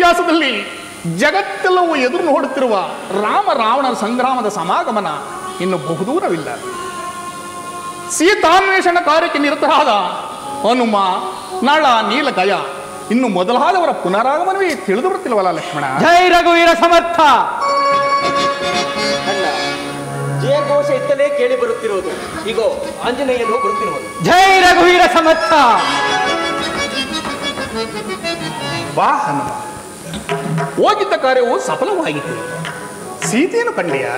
ಇತಿಹಾಸದಲ್ಲಿ ಜಗತ್ತೆಲ್ಲವೂ ಎದುರು ನೋಡುತ್ತಿರುವ ರಾಮ ರಾವಣರ ಸಂಗ್ರಾಮದ ಸಮಾಗಮನ ಇನ್ನು ಬಹುದೂರವಿಲ್ಲ ಸೀತಾನ್ವೇಷಣ ಕಾರ್ಯಕ್ಕೆ ನಿರತರಾದ ಹನುಮ ನಳ ನೀಲಗಯ ಇನ್ನು ಮೊದಲಾದವರ ಪುನರಾಗಮನವೇ ತಿಳಿದು ಬರುತ್ತಿಲ್ವಲ್ಲ ಲಕ್ಷ್ಮಣ ಜೈ ರಘುವೀರ ಸಮರ್ಥ ಅಲ್ಲ ಜಯಘೋಷ ಇತ್ತಲೇ ಕೇಳಿ ಬರುತ್ತಿರುವುದು ಈಗೋ ಆಂಜನೇಯನು ಬರುತ್ತಿರುವುದು ಜೈ ರಘುವೀರ ಸಮರ್ಥ ಬಾ ಹನುಮ ಹೋಗಿದ್ದ ಕಾರ್ಯವು ಸಫಲವಾಯಿತು ಸೀತೆಯನ್ನು ಕಂಡೆಯ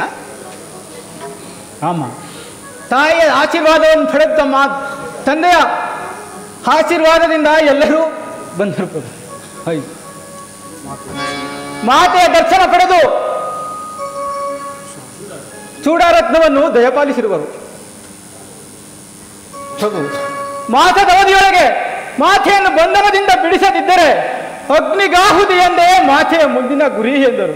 ಆಮ ತಾಯಿಯ ಆಶೀರ್ವಾದವನ್ನು ಪಡೆದ ಮಾ ತಂದೆಯ ಆಶೀರ್ವಾದದಿಂದ ಎಲ್ಲರೂ ಬಂದರು ಪ್ರಭು ಹೈ ಮಾತೆಯ ದರ್ಶನ ಪಡೆದು ಚೂಡಾರತ್ನವನ್ನು ದಯಪಾಲಿಸಿರುವರು ಪ್ರಭು ಮಾಸದ ಅವಧಿಯೊಳಗೆ ಮಾತೆಯನ್ನು ಬಂಧನದಿಂದ ಬಿಡಿಸದಿದ್ದರೆ ಅಗ್ನಿಗಾಹುತಿ ಎಂದೇ ಮಾತೆಯ ಮುಂದಿನ ಗುರಿ ಎಂದರು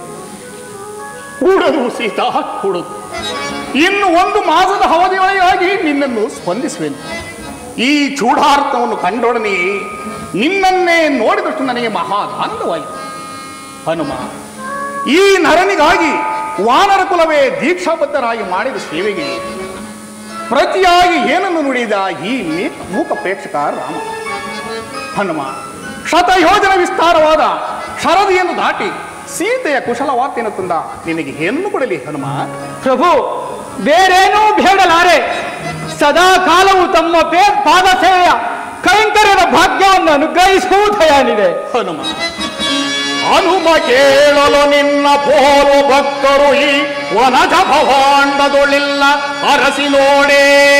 ಕೂಡದು ಸೀತಾ ಕೂಡದು ಇನ್ನು ಒಂದು ಮಾಸದ ಅವಧಿಯೊಳಗಾಗಿ ನಿನ್ನನ್ನು ಸ್ಪಂದಿಸುವೆನು ಈ ಚೂಡಾರ್ಥವನ್ನು ಕಂಡೊಡನೆ ನಿನ್ನನ್ನೇ ನೋಡಿದಷ್ಟು ನನಗೆ ಮಹಾ ಆನಂದವಾಯಿತು ಹನುಮ ಈ ನರನಿಗಾಗಿ ವಾನರ ಕುಲವೇ ದೀಕ್ಷಾಬದ್ಧರಾಗಿ ಮಾಡಿದ ಸೇವೆಗೆ ಪ್ರತಿಯಾಗಿ ಏನನ್ನು ನುಡಿದ ಈ ಮೀ- ಮೂಕ ಪ್ರೇಕ್ಷಕ ರಾಮ ಹನುಮ ಶತಯೋಜನ ವಿಸ್ತಾರವಾದ ಶರದಿಯನ್ನು ದಾಟಿ ಸೀತೆಯ ಕುಶಲ ವಾರ್ತೆಯನ್ನು ತಂದ ನಿನಗೆ ಏನು ಕೊಡಲಿ ಹನುಮ ಪ್ರಭು ಬೇರೇನೂ ಬೇಡಲಾರೆ ಸದಾ ಕಾಲವು ತಮ್ಮ ಪೇ ಪಾದ ಸೇವೆಯ ಕೈಂಕರ್ಯದ ಭಾಗ್ಯವನ್ನು ಅನುಗ್ರಹಿಸುವುದಯಾನಿದೆ ಹನುಮ ಹನುಮ ಕೇಳಲು ನಿನ್ನ ಪೋಲು ಭಕ್ತರು ಈ ವನಜ ಭವಾಂಡದೊಳಿಲ್ಲ ಅರಸಿ ನೋಡೇ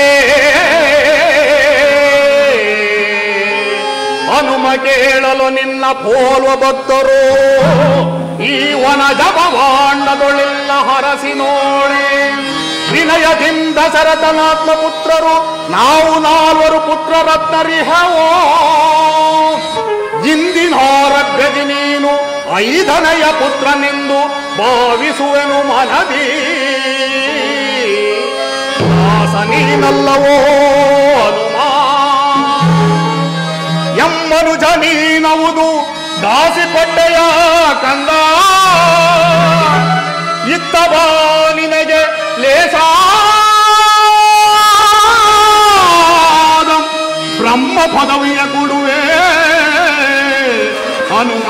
ಹನುಮ ಕೇಳಲು ನಿನ್ನ ಪೋಲ್ವ ಭಕ್ತರು ಈ ವನಜ ಭವಾಂಡದೊಳಿಲ್ಲ ಹರಸಿ ನೋಡೆ ವಿನಯದಿಂದ ಶರತನಾತ್ಮ ಪುತ್ರರು ನಾವು ನಾಲ್ವರು ಪುತ್ರರತ್ನರಿಹವೋ ಇಂದಿನಾರಭ್ಯದಿ ನೀನು ಐದನೆಯ ಪುತ್ರನೆಂದು ಭಾವಿಸುವೆನು ಮನದಿ ದಾಸ ನೀನಲ್ಲವೋ ಹನುಮ ಎಮ್ಮನು ಜಮೀನವುದು ದಾಸಿಪಟ್ಟೆಯ ಕಂದ ಇತ್ತವ ನಿನಗೆ ಲೇಸಾದ ಬ್ರಹ್ಮ ಪದವಿಯ ಕೊಡುವೆ ಹನುಮ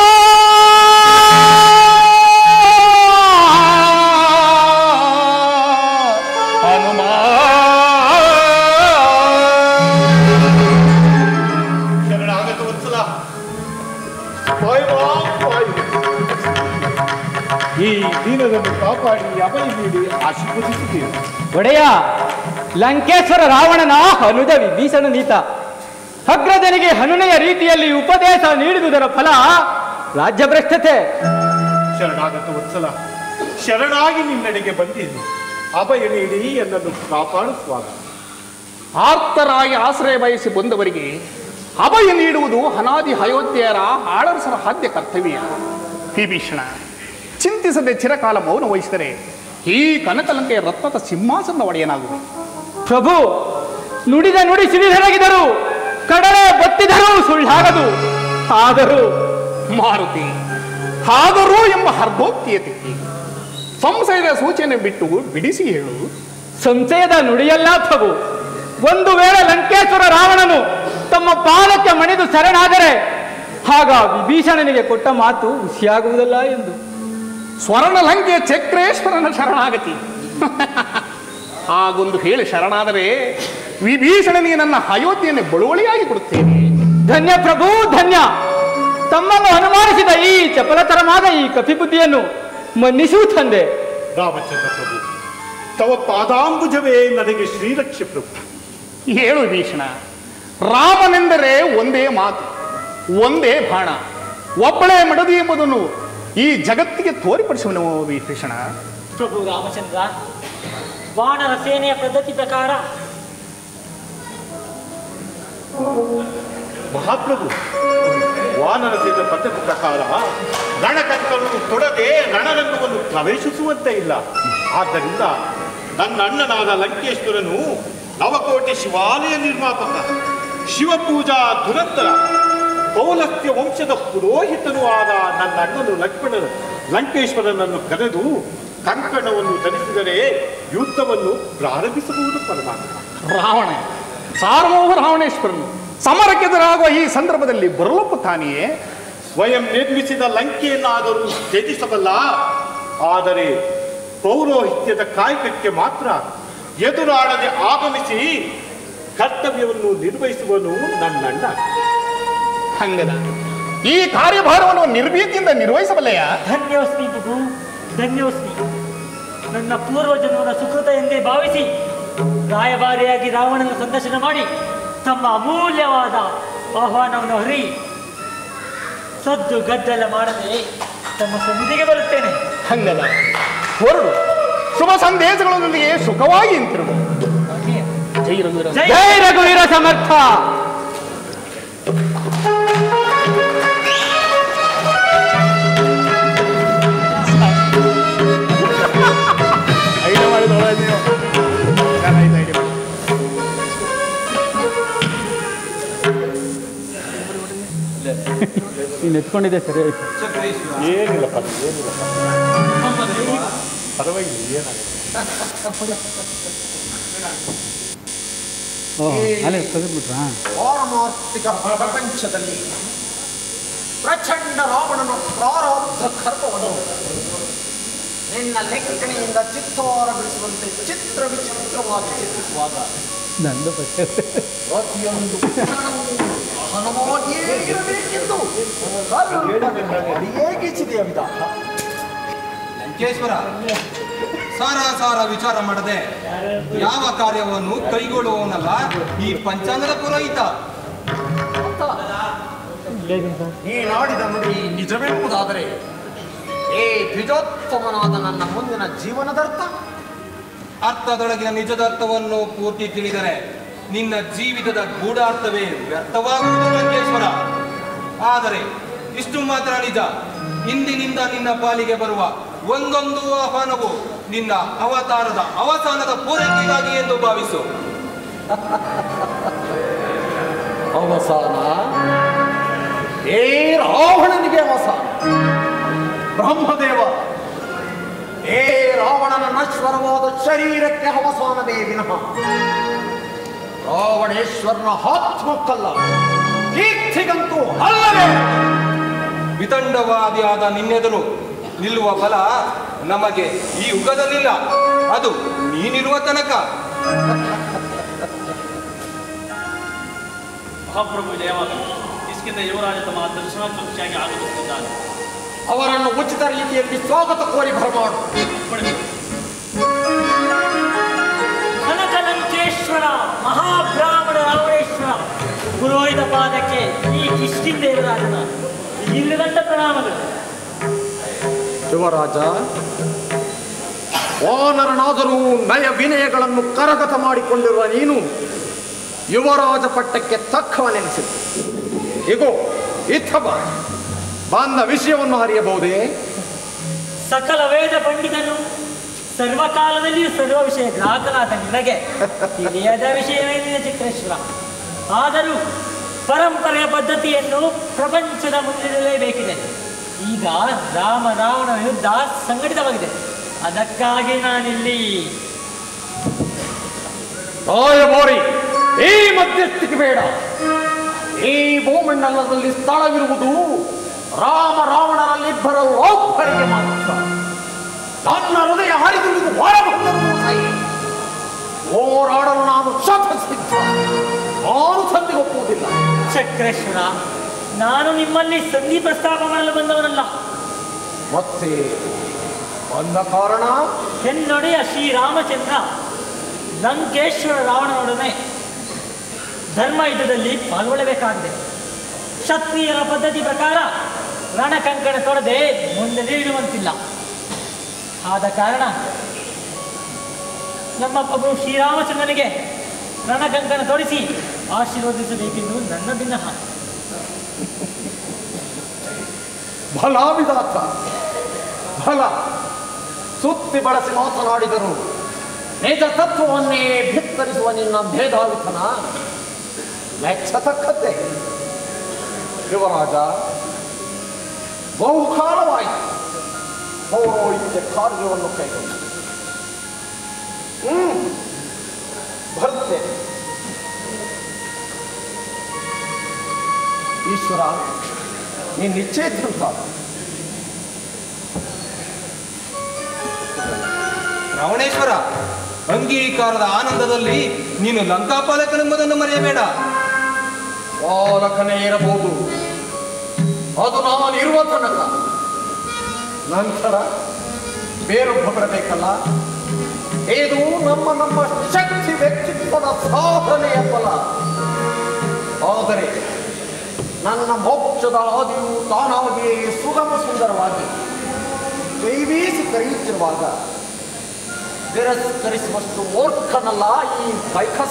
ಹನುಮ ಶರಣಾಗತ ವತ್ಸಲ ವಾಯುವಾ ವಾಯು ಈ ದೀನರನ್ನು ಕಾಪಾಡಿ ಅಭಯ ನೀಡಿ ಆಶೀರ್ವದಿಸುತ್ತೇವೆ ಒಡೆಯ ಲಂಕೇಶ್ವರ ರಾವಣನ ಹನುಜ ವಿಭೀಷಣ ನೀತ ಅಗ್ರಜನಿಗೆ ಹನುನೆಯ ರೀತಿಯಲ್ಲಿ ಉಪದೇಶ ನೀಡಿದುದರ ಫಲ ರಾಜ್ಯಭ್ರಷ್ಟತೆ ಶರಣಾಗತ ವತ್ಸಲ ಶರಣಾಗಿ ನಿನ್ನೆಡೆಗೆ ಬಂದಿದ್ದು ಅಭಯ ನೀಡಿ ಎನ್ನನ್ನು ಕಾಪಾಡು ಸ್ವಾಮಿ ಆರ್ತರಾಗಿ ಆಶ್ರಯ ಬಯಸಿ ಬಂದವರಿಗೆ ಅಭಯ ನೀಡುವುದು ಅನಾದಿ ಅಯೋಧ್ಯೆಯರ ಆಳರಸರ ಆದ್ಯ ಕರ್ತವ್ಯ ವಿಭೀಷಣ ಚಿಂತಿಸದೆ ಚಿರಕಾಲ ಮೌನ ವಹಿಸಿದರೆ ಈ ಕನಕಲಂಕೆಯ ರತ್ನದ ಸಿಂಹಾಸನದ ಒಡೆಯನಾಗುವೆ ಪ್ರಭು ನುಡಿದ ನುಡಿ ಸಿಡಿದೆರಗಿದರು ಕಡಲೆ ಬತ್ತಿದರೂ ಸುಳ್ಳಾಗದು ಆದರೂ ಮಾರುತಿ ಆದರೂ ಎಂಬ ಹರ್ಧೋಕ್ತಿಯ ತೆಕ್ಕಿ ಸಂಶಯದ ಸೂಚನೆ ಬಿಟ್ಟು ಬಿಡಿಸಿ ಹೇಳು ಸಂಶಯದ ನುಡಿಯಲ್ಲ ಪ್ರಭು ಒಂದು ವೇಳೆ ಲಂಕೇಶ್ವರ ರಾವಣನು ತಮ್ಮ ಪಾದಕ್ಕೆ ಮಣಿದು ಶರಣಾದರೆ ಆಗ ವಿಭೀಷಣನಿಗೆ ಕೊಟ್ಟ ಮಾತು ಹುಸಿಯಾಗುವುದಲ್ಲ ಎಂದು ಸ್ವರ್ಣ ಲಂಕೆಯ ಚಕ್ರೇಶ್ವರನ ಶರಣಾಗತಿ ಹಾಗೊಂದು ಹೇಳಿ ಶರಣಾದರೆ ವಿಭೀಷಣನಿಗೆ ನನ್ನ ಅಯೋಧ್ಯೆಯನ್ನು ಬಳುವಳಿಯಾಗಿ ಕೊಡುತ್ತೇನೆ ಧನ್ಯ ಪ್ರಭು ಧನ್ಯ ತಮ್ಮನ್ನು ಅನುಮಾನಿಸಿದ ಈ ಚಪಲತರವಾದ ಈ ಕಪಿಬುದ್ಧಿಯನ್ನು ಮನ್ನಿಸು ತಂದೆ ರಾಮಚಂದ್ರ ಪ್ರಭು ತವ ಪಾದಾಂಬುಜವೇ ನನಗೆ ಶ್ರೀರಕ್ಷೆ ಪ್ರಭು ಹೇಳು ವಿಭೀಷಣ ರಾಮನೆಂದರೆ ಒಂದೇ ಮಾತು ಒಂದೇ ಬಾಣ ಒಬ್ಬಳೇ ಮಡದಿ ಎಂಬುದನ್ನು ಈ ಜಗತ್ತಿಗೆ ತೋರಿಪಡಿಸುವನು ವಿಭೀಷಣ ಪ್ರಭು ರಾಮಚಂದ್ರ ವಾನರ ಸೇನೆಯ ಪದ್ಧತಿ ಪ್ರಕಾರ ಮಹಾಪ್ರಭು ವಾನರ ಸೇನ ಪದ್ಧತಿ ಪ್ರಕಾರ ರಣಕರ್ತರು ತೊಡದೆ ರಣರಂಗವನ್ನು ಪ್ರವೇಶಿಸುವಂತೆ ಇಲ್ಲ ಆದ್ದರಿಂದ ನನ್ನ ಅಣ್ಣನಾದ ಲಂಕೇಶ್ವರನು ನವಕೋಟೆ ಶಿವಾಲಯ ನಿರ್ಮಾಪಕ ಶಿವಪೂಜಾ ದುರಂತರ ಪೌಲಸ್ತ್ಯ ವಂಶದ ಪುರೋಹಿತನೂ ಆದ ನನ್ನ ಅಣ್ಣನು ಲಕ್ಷ್ಮಣ ಲಂಕೇಶ್ವರನನ್ನು ಕರೆದು ಕಂಕಣವನ್ನು ಧರಿಸಿದರೆ ಯುದ್ಧವನ್ನು ಪ್ರಾರಂಭಿಸಬಹುದು ಪರಮಾತ್ಮ ರಾವಣ ಸಾರ್ವಭೌಮ ರಾವಣೇಶ್ವರನು ಸಮರಕ್ಕೆದುರಾಗುವ ಈ ಸಂದರ್ಭದಲ್ಲಿ ಬರಲೊಪ್ಪುತ್ತಾನೆಯೇ ಸ್ವಯಂ ನಿರ್ಮಿಸಿದ ಲಂಕೆಯನ್ನಾದರೂ ತ್ಯಜಿಸಬಲ್ಲ ಆದರೆ ಪೌರೋಹಿತ್ಯದ ಕಾಯಕಕ್ಕೆ ಮಾತ್ರ ಎದುರಾಡದೆ ಆಗಮಿಸಿ ಕರ್ತವ್ಯವನ್ನು ನಿರ್ವಹಿಸುವನು ನನ್ನಣ್ಣ ಹಂಗದ ಈ ಕಾರ್ಯಭಾರವನ್ನು ನಿರ್ಭೀತಿಯಿಂದ ನಿರ್ವಹಿಸಬಲ್ಲೆಯ ಧನ್ಯೋಸ್ಮಿ ಪ್ರಭು ಧನ್ಯೋಸ್ಮಿ ನನ್ನ ಪೂರ್ವಜನ್ಮದ ಸುಕೃತ ಎಂದೇ ಭಾವಿಸಿ ರಾಯಭಾರಿಯಾಗಿ ರಾವಣನ ಸಂದರ್ಶನ ಮಾಡಿ ತಮ್ಮ ಅಮೂಲ್ಯವಾದ ಆಹ್ವಾನವನ್ನು ಹರಿ ಸದ್ದು ಗದ್ದಲ ಮಾಡದೆ ತಮ್ಮ ಸನ್ನಿಧಿಗೆ ಬರುತ್ತೇನೆ ಹಂಗದ ಹೊರಡು ಶುಭ ಸಂದೇಶಗಳೊಂದಿಗೆ ಸುಖವಾಗಿ ನಿಂತಿರುವುದು ಜೈ ರಘುವೀರ ಜೈ ಜೈ ರಘುವೀರ ಸಮರ್ಥ ಐಡಿಯಾ ಮಾಡಿದೊಳ ನೀವು ಚೆನ್ನಾಗಿದೆ idea ಮಾಡಿ. ನೀನು ಎತ್ಕೊಂಡಿದ್ದೆ ಸರಿ ಆಯ್ತು ಏನಿಲ್ಲ ಪರ ಏನಿಲ್ಲ ಪರವಾಗಿಲ್ಲ ಏನಾಗುತ್ತೆ ಓಹ್ ಅಲ್ಲೇ ತೆಗೆದ್ಬಿಟ್ರಾ ಪಾರಮಾರ್ಥಿಕ ಪ್ರಪಂಚದಲ್ಲಿ ಪ್ರಚಂಡ ರಾವಣನ ಪ್ರಾರಬ್ಧ ಕರ್ಮವನ್ನು ನಿನ್ನ ಲೆಕ್ಕಣೆಯಿಂದ ಚಿತ್ತಾರ ಬಿಡಿಸುವಂತೆ ಚಿತ್ರ ವಿಚಿತ್ರವಾಗಿ ಚಿತ್ರಿಸುವಾಗ ನಂದು ಪತ್ತೆ ಪ್ರತಿಯೊಂದು ಕ್ಷಣವೂ ಹಣವಾಗಿಯೇ ಇರಬೇಕೆಂದು ಕಲ್ಪನೆ ಮಾಡಿಯೇ ಗೀಚಿದೆಯ ವಿಧಾನ ಲಂಕೇಶ್ವರ ಸಾರ ಸಾರ ವಿಚಾರ ಮಾಡದೆ ಯಾವ ಕಾರ್ಯವನ್ನು ಕೈಗೊಳ್ಳುವವನಲ್ಲ ಈ ಪಂಚಾಂಗದ ಪುರೋಹಿತ ನೀನಾಡಿದ ನುಡಿ ನಿಜವೆಂಬುದಾದರೆ ಏ ದ್ವಿಜೋತ್ತಮನಾದ ನನ್ನ ಮುಂದಿನ ಜೀವನದರ್ಥ ಅರ್ಥದೊಳಗಿನ ನಿಜದ ಅರ್ಥವನ್ನು ಪೂರ್ತಿ ತಿಳಿದರೆ ನಿನ್ನ ಜೀವಿತದ ಗೂಢಾರ್ಥವೇ ವ್ಯರ್ಥವಾಗುವುದು ಲಂಕೇಶ್ವರ ಆದರೆ ಇಷ್ಟು ಮಾತ್ರ ನಿಜ ಇಂದಿನಿಂದ ನಿನ್ನ ಪಾಲಿಗೆ ಬರುವ ಒಂದೊಂದು ಆಹ್ವಾನವು ನಿನ್ನ ಅವತಾರದ ಅವಸಾನದ ಪೂರೈಕೆಗಾಗಿ ಎಂದು ಭಾವಿಸು ಅವಸಾನ ಏ ರಾವಣನಿಗೆ ಅವಸಾನ ಬ್ರಹ್ಮದೇವ ಏ ರಾವಣನ ನಶ್ವರವಾದ ಶರೀರಕ್ಕೆ ಅವಸಾನವೇ ವಿನಃ ರಾವಣೇಶ್ವರನ ಆತ್ಮಕ್ಕಲ್ಲ ಕೀರ್ತಿಗಂತೂ ಅಲ್ಲವೇ ವಿತಂಡವಾದಿಯಾದ ನಿನ್ನೆದುರು ನಿಲ್ಲುವ ಬಲ ನಮಗೆ ಈ ಯುಗದಲ್ಲಿಲ್ಲ ಅದು ನೀನಿರುವ ತನಕ ಮಹಾಪ್ರಭು ಜಯವಾಗಲಿ ಇಸ್ಕಿಂದ ಯುವರಾಜ ತಮ್ಮ ದರ್ಶನಾಕಾಂಕ್ಷಿಯಾಗಿ ಆಗಮಿಸುತ್ತಿದ್ದಾನೆ ಅವರನ್ನು ಉಚಿತ ರೀತಿಯಲ್ಲಿ ಸ್ವಾಗತ ಕೋರಿ ಬರಮಾಡು ಕನಕಲಂಕೇಶ್ವರ ಮಹಾಬ್ರಾಹ್ಮಣ ರಾವಣೇಶ್ವರ ಪುರೋಹಿತ ಪಾದಕ್ಕೆ ಈ ಕಿಷ್ಕಿಂದ ಯುವರಾಜನ ಇಲ್ಲಿದಂತ ಪ್ರಣಾಮಗಳು ಯುವರಾಜ ವಾನರನಾದರೂ ನಯ ವಿನಯಗಳನ್ನು ಕರಗತ ಮಾಡಿಕೊಂಡಿರುವ ನೀನು ಯುವರಾಜ ಪಟ್ಟಕ್ಕೆ ತಕ್ಕವನೆನಿಸಿತು ಇಗೋ ಇತ್ತ ಬಾ ಬಂದ ವಿಷಯವನ್ನು ಅರಿಯಬಹುದೇ ಸಕಲ ವೇದ ಪಂಡಿತನು ಸರ್ವಕಾಲದಲ್ಲಿಯೂ ಸರ್ವ ವಿಷಯ ಗ್ರಾಹಕನಾದ ನಿನಗೆ ತಿಳಿಯದ ವಿಷಯವೇನಿದೆ ಚಿತ್ರೇಶ್ವರ ಆದರೂ ಪರಂಪರೆಯ ಪದ್ಧತಿಯನ್ನು ಪ್ರಪಂಚದ ಮುಂದಿಡಲೇಬೇಕಿದೆ ಈಗ ರಾಮ ರಾವಣ ಯುದ್ಧ ಸಂಘಟಿತವಾಗಿದೆ ಅದಕ್ಕಾಗಿ ನಾನಿಲ್ಲಿ ರಾಯಭಾರಿ ಈ ಮಧ್ಯಸ್ಥಿಕೆ ಬೇಡ ಈ ಭೂಮಂಡಲದಲ್ಲಿ ಸ್ಥಳವಿರುವುದು ರಾಮ ರಾವಣರಲ್ಲಿಬ್ಬರ ಒಬ್ಬರಿಗೆ ಮಾತ್ರ ನನ್ನ ಹೃದಯ ಹರಿದುವುದು ಹೊರಬಂದರೂ ಸಹಿ ಹೋರಾಡಲು ನಾನು ಶತಸಿದ್ಧ ನಾನು ಸಂಧಿಗೆ ಒಪ್ಪುವುದಿಲ್ಲ ಚಕ್ರೇಶ್ವರ ನಾನು ನಿಮ್ಮಲ್ಲಿ ಸಂಧಿ ಪ್ರಸ್ತಾಪ ಮಾಡಲು ಬಂದವನಲ್ಲ ಮತ್ತೆ ಬಂದ ಕಾರಣ ಹೆನ್ನೊಡೆಯ ಶ್ರೀರಾಮಚಂದ್ರ ಲಂಕೇಶ್ವರ ರಾವಣನೊಡನೆ ಧರ್ಮ ಯುದ್ಧದಲ್ಲಿ ಪಾಲ್ಗೊಳ್ಳಬೇಕಾಗಿದೆ ಕ್ಷತ್ರಿಯರ ಪದ್ಧತಿ ಪ್ರಕಾರ ರಣಕಂಕಣ ತೊಡದೆ ಮುಂದೆ ನೀಡುವಂತಿಲ್ಲ ಆದ ಕಾರಣ ನಮ್ಮ ಪ್ರಭು ಶ್ರೀರಾಮಚಂದ್ರನಿಗೆ ರಣಕಂಕಣ ತೊಡಿಸಿ ಆಶೀರ್ವದಿಸಬೇಕೆಂದು ನನ್ನ ಭಿನ್ನಹ ಬಲ ವಿಧಾತ ಬಲ ಸುತ್ತಿ ಬಳಸಿ ಮಾತನಾಡಿದರು ನಿಜ ತತ್ವವನ್ನೇ ಭಿತ್ತರಿಸುವ ನಿನ್ನ ಭೇದಾವಿತನ ಮೆಚ್ಚತಕ್ಕದ್ದೇ ಯುವರಾಜ ಬಹುಕಾಲವಾಯಿತು ಪೌರೋಹಿತ್ಯ ಕಾರ್ಯವನ್ನು ಕೈಗೊಂಡು ಹ್ಮ್ ಬರ್ತೇನೆ ಈಶ್ವರ ನೀನ್ ನಿಶ್ಚಯ ತಿಳ್ತಾನೆ ರಾವಣೇಶ್ವರ ಅಂಗೀಕಾರದ ಆನಂದದಲ್ಲಿ ನೀನು ಲಂಕಾಪಾಲಕನೆಂಬುದನ್ನು ಮರೆಯಬೇಡ ಪಾಲಕನೇ ಇರಬಹುದು ಅದು ನಾನಿರುವ ತನಕ ನಂತರ ಬೇರೊಬ್ಬ ಬರಬೇಕಲ್ಲ ಇದು ನಮ್ಮ ನಮ್ಮ ಶಕ್ತಿ ವ್ಯಕ್ತಿತ್ವದ ಸಾಧನೆಯ ಫಲ ಆದರೆ ನನ್ನ ಮೋಕ್ಷದ ಹಾದಿಯು ತಾನಾಗಿಯೇ ಸುಗಮ ಸುಂದರವಾಗಿ ಕೈವೀಸಿ ಕರೆಯುತ್ತಿರುವಾಗ ತಿರಸ್ಕರಿಸುವಷ್ಟು ಮೂರ್ಖನಲ್ಲ ಈ ಬೈಕಸ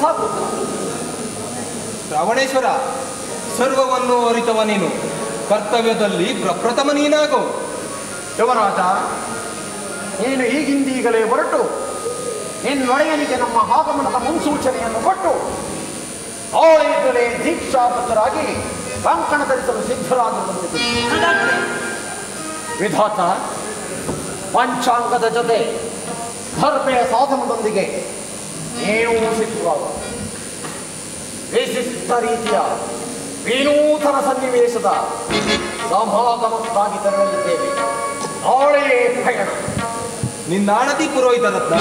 ರಾವಣೇಶ್ವರ ಸರ್ವವನ್ನು ಅರಿತವ ನೀನು ಕರ್ತವ್ಯದಲ್ಲಿ ಪ್ರಪ್ರಥಮ ನೀನಾಗು ಯುವರಾಜ ನೀನು ಈಗಿಂದೀಗಲೇ ಹೊರಟು ನಿನ್ನೊಡೆಯನಿಗೆ ನಮ್ಮ ಆಗಮನದ ಮುನ್ಸೂಚನೆಯನ್ನು ಕೊಟ್ಟು ಆಳಿದ್ದಲೇ ದೀಕ್ಷಾಬದ್ಧರಾಗಿ ಕಂಕಣ ಧರಿಸಲು ಸಿದ್ಧರಾಗಿರುವಂತೆ ತಿಳಿ. ಹಾಗಾದ್ರೆ ವಿಧಾತ ಪಂಚಾಂಗದ ಜೊತೆ ಧರ್ಮೆಯ ಸಾಧನದೊಂದಿಗೆ ನೀವು ಸಿದ್ಧವಾದ ವಿಶಿಷ್ಟ ರೀತಿಯ ವಿನೂತನ ಸನ್ನಿವೇಶದ ಸಮಾಗಮಕ್ಕಾಗಿ ತೆರಳಲಿದ್ದೇವೆ ನಾಳೆಯೇ ಪಯಣ ನಿನ್ನಾಣತಿ ಪುರೋಹಿತ ರತ್ನ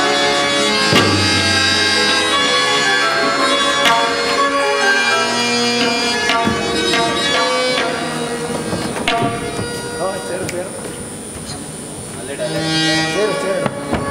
ಸೇರು ಸೇರು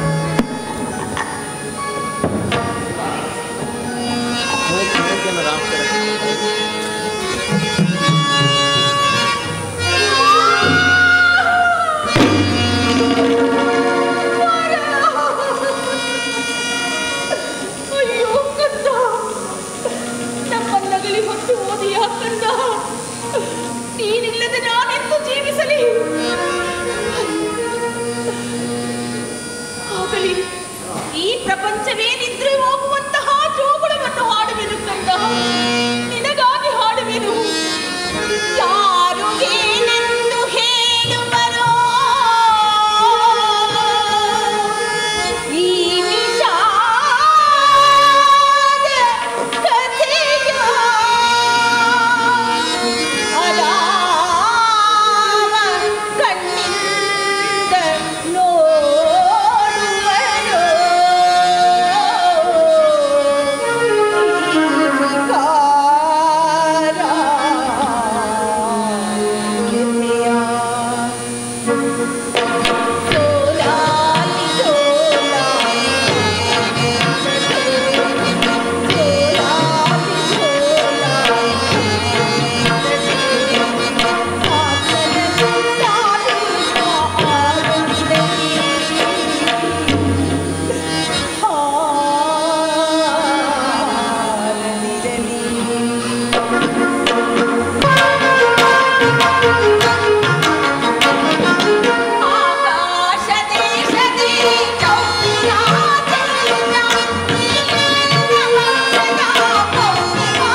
ಅಯ್ಯೋ ಕಂದ ನಮ್ಮನ್ನಗಲಿ ಹೊತ್ತು ಓದಿಯ ಕಂದ ನೀನಿಲ್ಲದೆ ನಾನೆಂದು ಜೀವಿಸಲಿ ಆಗಲಿ ಈ ಪ್ರಪಂಚವೇ ನಿದ್ರೆ ಹೋಗುವಂತಹ ಜೋಗುಳವನ್ನು ಹಾಡುವೆನು ಕಂದ ನಿನಗಾಗಿ ಹಾಡುವೆನು ಯಾರು ಏನೆಂದು ಹೇಳುವರೋ ಈ ವಿಷಾದ ಕಥೆಯ ಅರಾಮ ಕಣ್ಣಿಂದ ನೋಡುವರೋ ಕಾರ ಎದೆಯ ಸೋಲಾಲಿ ಸೋಲಾಲಿ ಆಕಾಶ ದೇಶದಿ ಚೌಕಿಯ ಚಂದ್ರ ನೀಲಿನ ಮೋಕ್ಷದ ಪೌರ್ಣಿಮಾ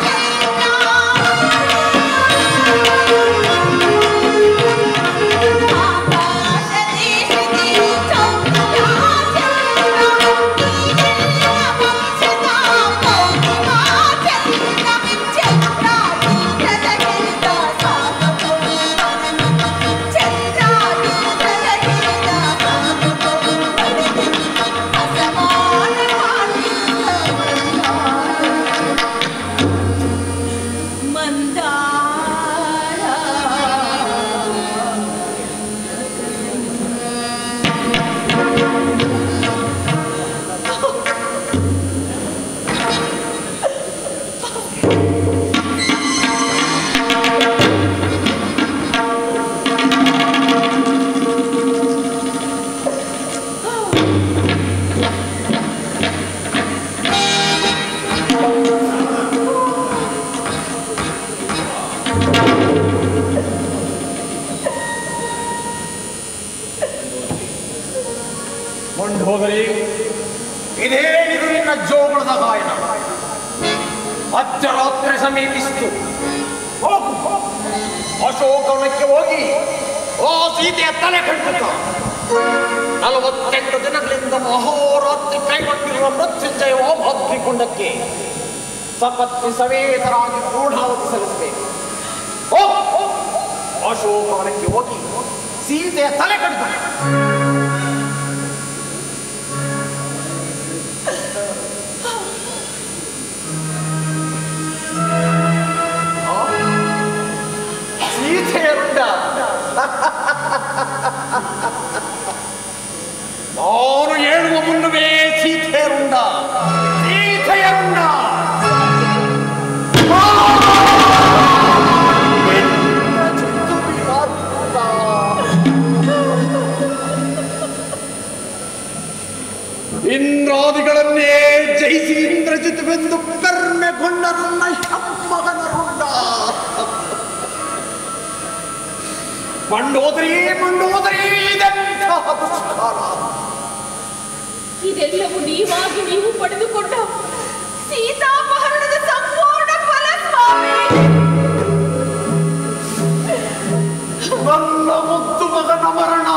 ಚಂದ್ರ ಆಕಾಶ ದೇಶದಿ ಚೌಕಿಯ ಚಂದ್ರ ನೀಲಿನ ಮೋಕ್ಷದ ಪೌರ್ಣಿಮಾ ಚಂದ್ರ ಚಂದ್ರ ಚಂದ್ರದ ಗೆಲ್ದ ಸಾಗಬಹುದು ಕೊಂಡು ಹೋಗಲಿ ಇದೇನಿದು ನಿನ್ನ ಜೋಗುಳದ ಗಾಯನ ಅಚ್ಚರಾತ್ರಿ ಸಮೀಪಿಸಿತು ಹೋಗು ಹೋಗು ಅಶೋಕವನಕ್ಕೆ ಹೋಗಿ ಓ ಸೀತೆಯ ತಲೆ ಕಟ್ಟಿಕ ನಲವತ್ತೆಂಟು ದಿನಗಳಿಂದ ಮಹೋರಾತ್ರಿ ಕೈಗೊಂಡಿರುವ ಮೃತ್ಯುಂಜಯ ಓಭಾಗ್ನಿಕುಂಡಕ್ಕೆ ಸಪತ್ನಿ ಸವೇತರಾಗಿ ಪೂರ್ಣಾವತಿ ಸಲ್ಲಿಸಬೇಕು ಓ ಅಶೋಕವನಕ್ಕೆ ಹೋಗಿ ಸೀತೆಯ ತಲೆ ಕಟ್ಟಿಕ ಸೀತೆಯರುಂಡ ನಾನು ಹೇಳುವ ಮುನ್ನವೇ ಸೀತೆಯರುಂಡ ಸೀತೆಯರುಂಡ ಇಂದ್ರಾದಿಗಳನ್ನೇ ಜಯಿಸಿ ಇಂದ್ರಜಿತವೆಂದು ಕರ್ಮೆಗೊಂಡ ನನ್ನ ಮಗನರುಂಡ ಮಂಡೋದರಿ ಮಂಡೋದರಿ ಇದೆಂತಹ ದುಷ್ಕಾಲ ಇದೆಲ್ಲವೂ ನೀವಾಗಿ ನೀವು ಪಡೆದುಕೊಂಡ ಸೀತಾಪಹರಣದ ಸಂಪೂರ್ಣ ಫಲ ಸ್ವಾಮಿ ನನ್ನ ಮುದ್ದು ಮಗನ ಮರಣ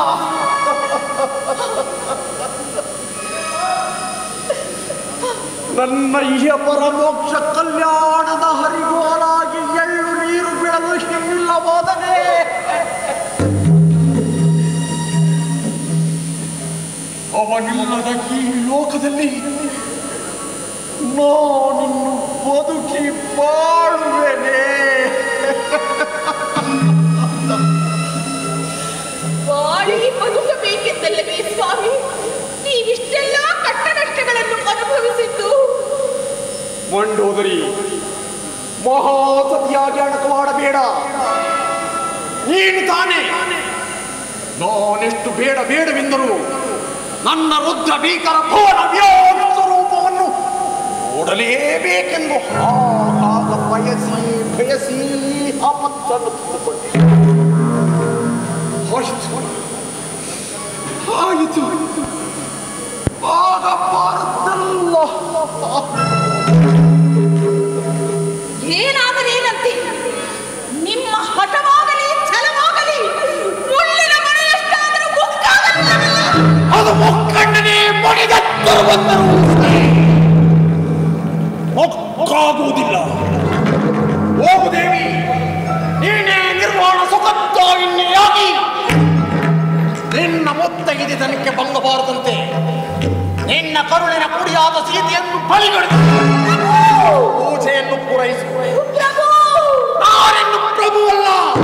ನನ್ನ ಇಹ ಪರಮೋಕ್ಷ ಕಲ್ಯಾಣದ ಹರಿಗೋಲಾಗಿ ಎಳ್ಳು ನೀರು ಬೀಳಲು ಹೆಣ್ಣಿಲ್ಲವಾದರೆ ಅವನಿಲ್ಲದ ಈ ಲೋಕದಲ್ಲಿ ನಾನಿನ್ನು ಬದುಕಿ ಬಾಳುವೆನೆ ಬಾಳಿ ಬದುಕಬೇಕೆಂದಲ್ಲವೇ ಸ್ವಾಮಿ ನೀವಿಷ್ಟೆಲ್ಲ ಕಟ್ಟ ನಷ್ಟಗಳನ್ನು ಅನುಭವಿಸಿದ್ದು ಮಂಡೋದರಿ ಮಹಾಸತಿಯಾಗಿ ಅಣಕವಾಡಬೇಡ ನೀನು ತಾನೇ ನಾನೆಷ್ಟು ಬೇಡ ಬೇಡವೆಂದರು ನನ್ನ ರುದ್ರ ಭೀಕರ ಭುವನ ವ್ಯೋಮ ಸ್ವರೂಪವನ್ನು ನೋಡಲೇಬೇಕೆಂದು ಹಾಗ ಬಯಸಿ ಬಯಸಿ ಆಪತ್ತನ್ನು ತಂದುಕೊಂಡೆ ಆಯಿತು ಆಯಿತು ಆಗಬಾರದಲ್ಲ ಏನಾದರೇನಂತೆ ನಿಮ್ಮ ಹಠವಾಗಲಿ ಛಲವಾಗಲಿ ಮುಳ್ಳಿನ ಮನೆಯಷ್ಟಾದರೂ ಮುಕ್ಕಾಗಲಿಲ್ಲವಲ್ಲ ಅದು ಮುಕ್ಕಣ್ಣನೇ ಮಣಿದತ್ತರು ಬಂದರು ಮೊಕ್ಕಾಗುವುದಿಲ್ಲ ಹೋಗು ದೇವಿ ನೀನೇ ನಿರ್ವಾಣ ಸುಖತ್ತಾಗಿನ್ನೆಯಾಗಿ ನಿನ್ನ ಮುತ್ತೈದೆ ತನಕ್ಕೆ ಭಂಗಬಾರದಂತೆ ನಿನ್ನ ಕರುಳಿನ ಕುಡಿಯಾದ ಸೀತೆಯನ್ನು ಬಲಿಗೊಳಿಸಿ ಪೂಜೆಯನ್ನು ಪೂರೈಸು ಪ್ರಭು ನಾನಿನ್ನು ಪ್ರಭುವಲ್ಲ